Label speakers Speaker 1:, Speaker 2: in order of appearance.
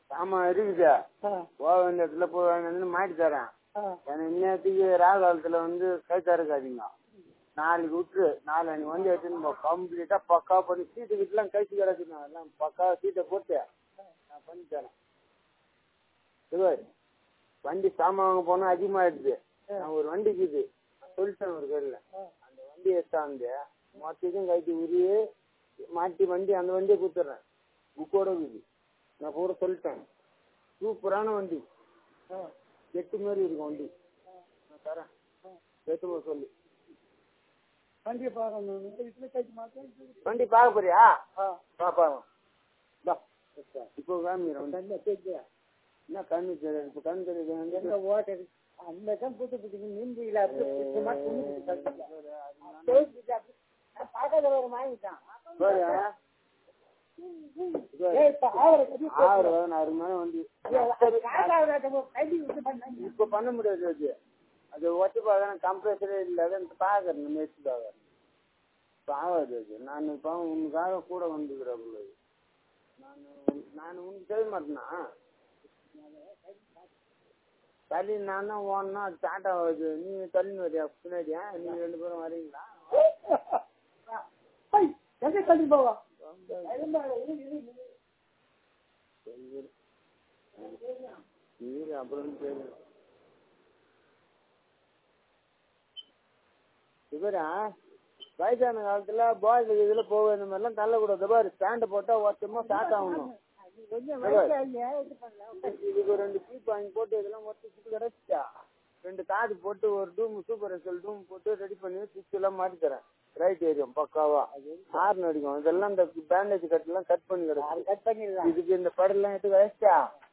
Speaker 1: ஆமா இருக்குது போக வேண்டிய இடத்துல போக வேண்டிய மாட்டி தரேன் எனக்கு இன்னத்துக்கு ராகாலத்துல வந்து கை தரக்காதீங்க நாளைக்கு விட்டுரு நாளைக்கு வந்து எடுத்துன்னு கம்ப்ளீட்டா பக்கா பண்ணி சீட்டு கிட்டலாம் கழிச்சு கிடக்குங்க எல்லாம் பக்கா சீட்டை போட்டு நான் பண்ணி தரேன் சிவர் வண்டி சாமான் வாங்க போனா அதிகமாயிடுது நான் ஒரு வண்டி இருக்குது நான் சொல்லிட்டேன் ஒரு கடையில் அந்த வண்டி எடுத்தாந்து மொத்தத்தையும் கட்டி உரிய மாட்டி வண்டி அந்த வண்டியை கொடுத்துட்றேன் புக்கோட இருக்குது நான் கூட சொல்லிட்டேன் சூப்பரான வண்டி எட்டு மாதிரி இருக்கும் வண்டி நான் தரேன் எட்டு சொல்லு
Speaker 2: வண்டியை பார்க்கணும் இந்த வீட்டுல கழிச்சு மாத்தேன்
Speaker 1: வண்டி பார்க்க போறியா பா பாருங்க பா இப்போ காமிக்கிறேன் வண்டி
Speaker 2: தண்ணி கேட்குறேன்
Speaker 1: என்ன கண்ணு தெரியாது இப்போ கண்ணு தெரியுது
Speaker 2: எங்க ஓட்டது அந்த தான் புத்து புத்துக்கு நின்று சும்மா பார்க்காத ஒரு வாங்கிட்டான்
Speaker 1: பாரு
Speaker 2: ஏய், இப்ப ஆவரை கட்டி
Speaker 1: ஆறு பதினாறு மணி வண்டி
Speaker 2: கைதி விட்டு பண்ணாங்க
Speaker 1: இப்போ பண்ண முடியாது அது அது ஒட்டி பார்க்கறேன் கம்ப்ரஸரே இல்லை அதான் பார்க்கறேன் நேற்றுக்காக இப்போ ஆகாது அது நான் இப்போ உனக்காக கூட வந்துக்கிறேன் உங்களுக்கு நான் நான் உனக்கு தெரிய மாட்டேனா தள்ளி நான் தான் ஓடணும் அது ஸ்டார்ட் ஆகுது நீ தள்ளி வரியா பின்னாடியா நீங்க ரெண்டு பேரும் வரீங்களா
Speaker 2: ஏய், எங்க கட்டி போவா
Speaker 1: இரு அப்புறம் தெரியும் இவரா வயசான காலத்துல பாய்ஸ் இதுல போக இந்த மாதிரிலாம் தள்ளக்கூடாது பாரு ஸ்டாண்ட் போட்டா ஒருத்தமா ஸ்டார்ட் ஆகணும்
Speaker 2: கொஞ்சம் வயசாகி இது பண்ணல
Speaker 1: இதுக்கு ரெண்டு பீப் வாங்கி போட்டு இதெல்லாம் ஒருத்தர் சுத்தி கிடைச்சிட்டா ரெண்டு காது போட்டு ஒரு டூம் சூப்பர் எக்ஸல் டூம் போட்டு ரெடி பண்ணி சுவிட்ச் எல்லாம் மாட்டி தரேன் ரைட் ஏரியும் பக்காவா ஹார்ன் அடிக்கும் இதெல்லாம் இந்த பேண்டேஜ் கட்டெல்லாம் கட் பண்ணி கிடக்கு
Speaker 2: கட் பண்ணிடலாம்
Speaker 1: இதுக்கு இந்த படம்லாம் எடுத்து வயசா